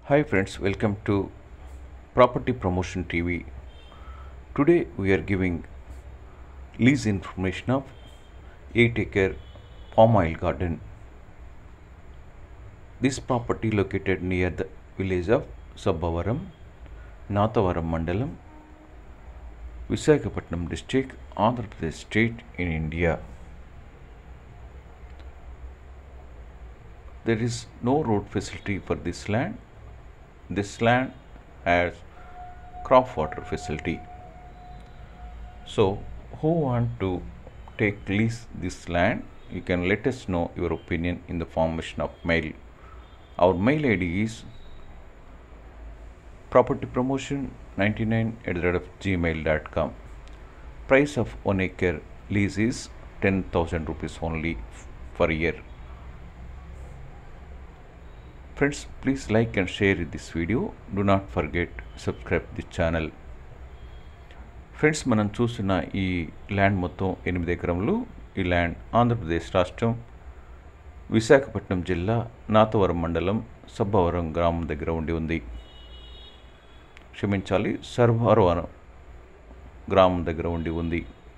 Hi friends, welcome to Property Promotion TV. Today we are giving lease information of 8 acre palm oil garden. This property located near the village of Sabbavaram, Nathavaram Mandalam, Visakhapatnam district, Andhra Pradesh state in India. There is no road facility for this land. This land has crop water facility. So, who want to take lease this land? You can let us know your opinion in the formation of mail. Our mail ID is property promotion 99 at the rate of gmail.com. Price of one acre lease is 10,000 rupees only f- for a year. Friends, please like and share this video. Do not forget subscribe this channel. Friends మనం చూస్తున్న ఈ land మొత్తం ఎనిమిది ఎకరములు ఈ land Andhra Pradesh రాష్ట్రం విశాఖపట్నం జిల్లా నాతవరం మండలం సబ్బవరం గ్రామం దగ్గర ఉండి ఉంది క్షమించాలి సర్వవరం గ్రామం దగ్గర ఉండి ఉంది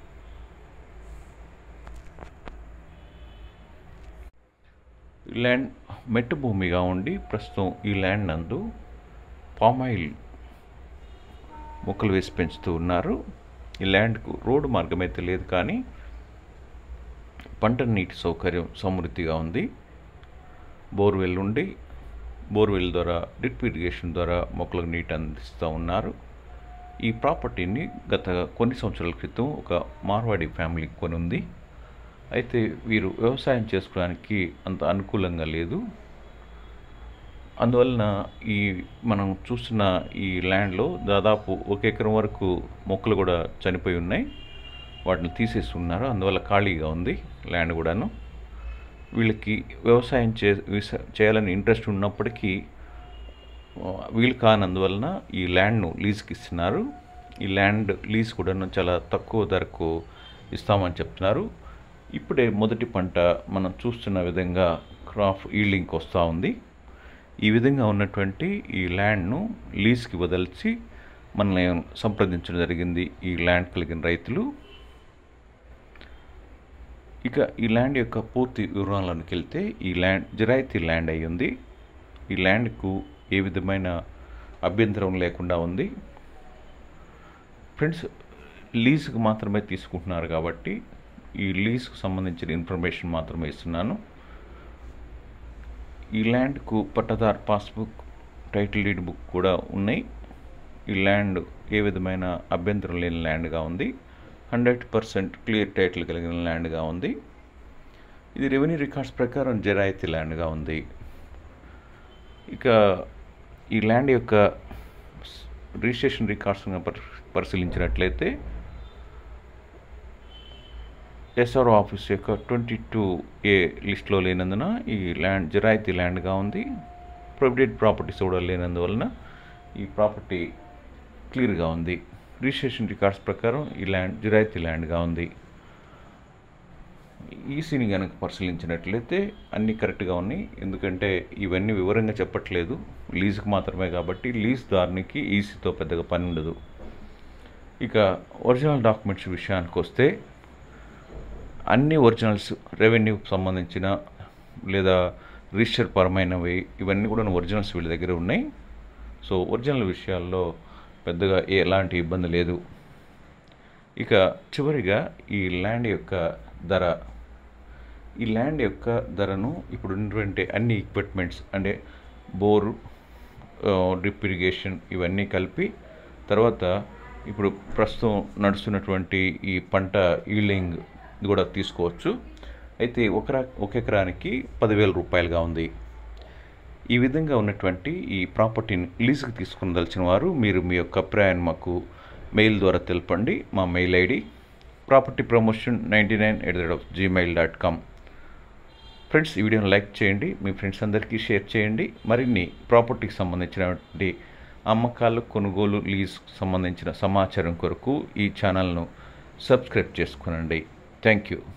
ఈ ల్యాండ్ మెట్టు భూమిగా ఉండి ప్రస్తుతం ఈ ల్యాండ్ నందు పామాయిల్ మొక్కలు వేసి పెంచుతూ ఉన్నారు ఈ ల్యాండ్కు రోడ్డు మార్గం అయితే లేదు కానీ పంట నీటి సౌకర్యం సమృద్ధిగా ఉంది బోర్వెల్ ఉండి బోర్వెల్ ద్వారా డ్రిప్ ఇరిగేషన్ ద్వారా మొక్కలకు నీటి అందిస్తూ ఉన్నారు ఈ ప్రాపర్టీని గత కొన్ని సంవత్సరాల క్రితం ఒక మార్వాడి ఫ్యామిలీ కొని ఉంది అయితే వీరు వ్యవసాయం చేసుకోవడానికి అంత అనుకూలంగా లేదు అందువలన ఈ మనం చూస్తున్న ఈ ల్యాండ్లో దాదాపు ఒక ఎకరం వరకు మొక్కలు కూడా చనిపోయి ఉన్నాయి వాటిని తీసేసి ఉన్నారు అందువల్ల ఖాళీగా ఉంది ల్యాండ్ కూడాను వీళ్ళకి వ్యవసాయం చే విస- చేయాలని ఇంట్రెస్ట్ ఉన్నప్పటికీ ఆ, వీలు కానందువలన ఈ ల్యాండ్ను లీజ్కి ఇస్తున్నారు ఈ ల్యాండ్ లీజ్ కూడాను చాలా తక్కువ ధరకు ఇస్తామని చెప్తున్నారు ఇప్పుడే మొదటి పంట మనం చూస్తున్న విధంగా క్రాప్ ఈల్డింగ్కి వస్తూ ఉంది ఈ విధంగా ఉన్నటువంటి ఈ ల్యాండ్ను లీజ్కి వదిలిచి మనల్ని సంప్రదించడం జరిగింది ఈ ల్యాండ్ కలిగిన రైతులు ఇక ఈ ల్యాండ్ యొక్క పూర్తి వివరాల్లోకి వెళ్తే ఈ ల్యాండ్ జిరాయితీ ల్యాండ్ అయి ఉంది ఈ ల్యాండ్కు ఏ విధమైన అభ్యంతరం లేకుండా ఉంది ఫ్రెండ్స్ లీజుకు మాత్రమే తీసుకుంటున్నారు కాబట్టి ఈ లీజుకు సంబంధించిన ఇన్ఫర్మేషన్ మాత్రమే ఇస్తున్నాను ఈ ల్యాండ్కు pattadar passbook title deed book కూడా ఉన్నాయి ఈ ల్యాండ్ ఏ విధమైన అభ్యంతరం లేని ల్యాండ్గా ఉంది హండ్రెడ్ పర్సెంట్ క్లియర్ టైటిల్ కలిగిన ల్యాండ్గా ఉంది ఇది రెవెన్యూ రికార్డ్స్ ప్రకారం జరాయితీ ల్యాండ్గా ఉంది ఇక ఈ ల్యాండ్ యొక్క రిజిస్ట్రేషన్ రికార్డ్స్ పరిశీలించినట్లయితే ఎస్ఆర్ఓ ఆఫీస్ యొక్క ట్వంటీ టూ ఏ లిస్ట్లో లేనందున ఈ ల్యాండ్ జిరాయితీ ల్యాండ్గా ఉంది ప్రొవిడెంట్ ప్రాపర్టీస్ కూడా లేనందువలన ఈ ప్రాపర్టీ క్లియర్గా ఉంది రిజిస్ట్రేషన్ రికార్డ్స్ ప్రకారం ఈ ల్యాండ్ జిరాయితీ ల్యాండ్గా ఉంది ఈసీని కనుక పరిశీలించినట్లయితే అన్నీ కరెక్ట్గా ఉన్నాయి ఎందుకంటే ఇవన్నీ వివరంగా చెప్పట్లేదు లీజుకు మాత్రమే కాబట్టి లీజ్ దారునికి ఈసీతో పెద్దగా పని ఉండదు ఇక ఒరిజినల్ డాక్యుమెంట్స్ విషయానికి వస్తే అన్ని ఒరిజినల్స్ రెవెన్యూకి సంబంధించిన లేదా రిజిస్టర్ పరమైనవి ఇవన్నీ కూడా ఒరిజినల్స్ వీళ్ళ దగ్గర ఉన్నాయి సో ఒరిజినల్ విషయాల్లో పెద్దగా ఎలాంటి ఇబ్బంది లేదు ఇక చివరిగా ఈ ల్యాండ్ యొక్క ధర ఈ ల్యాండ్ యొక్క ధరను ఇప్పుడు ఉన్నటువంటి అన్ని ఎక్విప్మెంట్స్ అంటే బోరు డ్రిప్ ఇరిగేషన్ ఇవన్నీ కలిపి తర్వాత ఇప్పుడు ప్రస్తుతం నడుస్తున్నటువంటి ఈ పంట ఈల్డింగ్ కూడా తీసుకోవచ్చు అయితే ఒక ఒక ఎకరానికి పదివేల రూపాయలుగా ఉంది ఈ విధంగా ఉన్నటువంటి ఈ ప్రాపర్టీని లీజుకి తీసుకునదలిచిన వారు మీరు మీ యొక్క అభిప్రాయాన్ని మాకు మెయిల్ ద్వారా తెలపండి మా mail ID property promotion ninety nine at the rate of Gmail dot com friends ఈ వీడియోని లైక్ చేయండి మీ ఫ్రెండ్స్ అందరికీ షేర్ చేయండి మరిన్ని ప్రాపర్టీకి సంబంధించినటువంటి అమ్మకాలు కొనుగోలు లీజ్ సంబంధించిన సమాచారం కొరకు ఈ ఛానల్ను సబ్స్క్రైబ్ చేసుకునండి థ్యాంక్ యూ